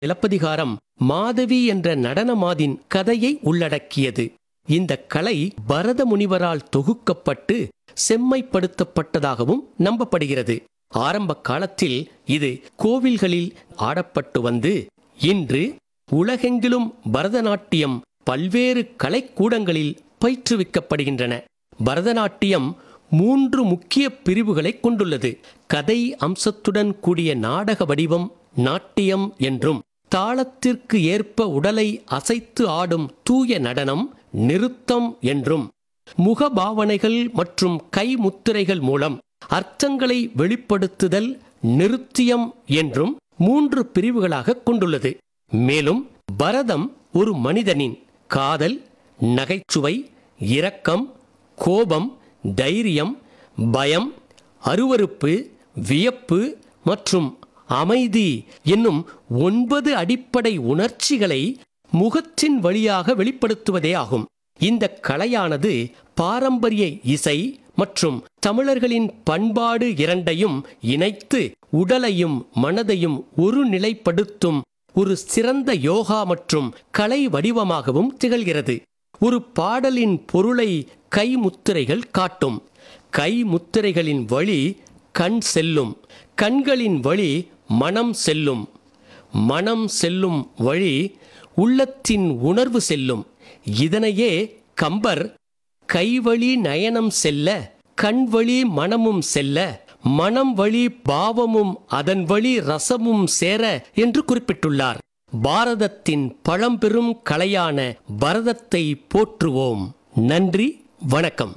சிலப்பதிகாரம் மாதவி என்ற நடனமாதின் கதையை உள்ளடக்கியது இந்த கலை பரத முனிவரால் தொகுக்கப்பட்டு செம்மைப்படுத்தப்பட்டதாகவும் நம்பப்படுகிறது ஆரம்ப காலத்தில் இது கோவில்களில் ஆடப்பட்டு வந்து இன்று உலகெங்கிலும் பரதநாட்டியம் பல்வேறு கலைக்கூடங்களில் பயிற்றுவிக்கப்படுகின்றன பரதநாட்டியம் மூன்று முக்கிய பிரிவுகளை கொண்டுள்ளது கதை அம்சத்துடன் கூடிய நாடக வடிவம் நாட்டியம் என்றும் தாளத்திற்கு ஏற்ப உடலை அசைத்து ஆடும் தூய நடனம் நிருத்தம் என்றும் முகபாவனைகள் மற்றும் கைமுத்திரைகள் மூலம் அர்த்தங்களை வெளிப்படுத்துதல் நிருத்தியம் என்றும் மூன்று பிரிவுகளாக கொண்டுள்ளது மேலும் பரதம் ஒரு மனிதனின் காதல் நகைச்சுவை இரக்கம் கோபம் தைரியம் பயம் அருவருப்பு வியப்பு மற்றும் அமைதி என்னும் ஒன்பது அடிப்படை உணர்ச்சிகளை முகத்தின் வழியாக வெளிப்படுத்துவதே ஆகும் இந்த கலையானது பாரம்பரிய இசை மற்றும் தமிழர்களின் பண்பாடு இரண்டையும் இணைத்து உடலையும் மனதையும் ஒருநிலைப்படுத்தும் ஒரு சிறந்த யோகா மற்றும் கலை வடிவமாகவும் திகழ்கிறது ஒரு பாடலின் பொருளை கைமுத்திரைகள் காட்டும் கைமுத்திரைகளின் வழி கண் செல்லும் கண்களின் வழி மனம் செல்லும் மனம் செல்லும் வழி உள்ளத்தின் உணர்வு செல்லும் இதனையே கம்பர் கைவழி நயனம் செல்ல கண்வழி மனமும் செல்ல மனம் வழி பாவமும் அதன் வழி ரசமும் சேர என்று குறிப்பிட்டுள்ளார் பாரதத்தின் பழம்பெரும் கலையான பரதத்தை போற்றுவோம் நன்றி வணக்கம்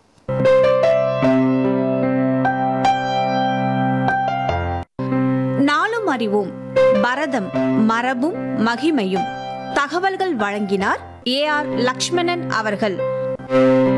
நாளும் அறிவோம் பரதம் மரபும் மகிமையும் தகவல்கள் வழங்கினார் ஏ ஆர் லக்ஷ்மணன் அவர்கள்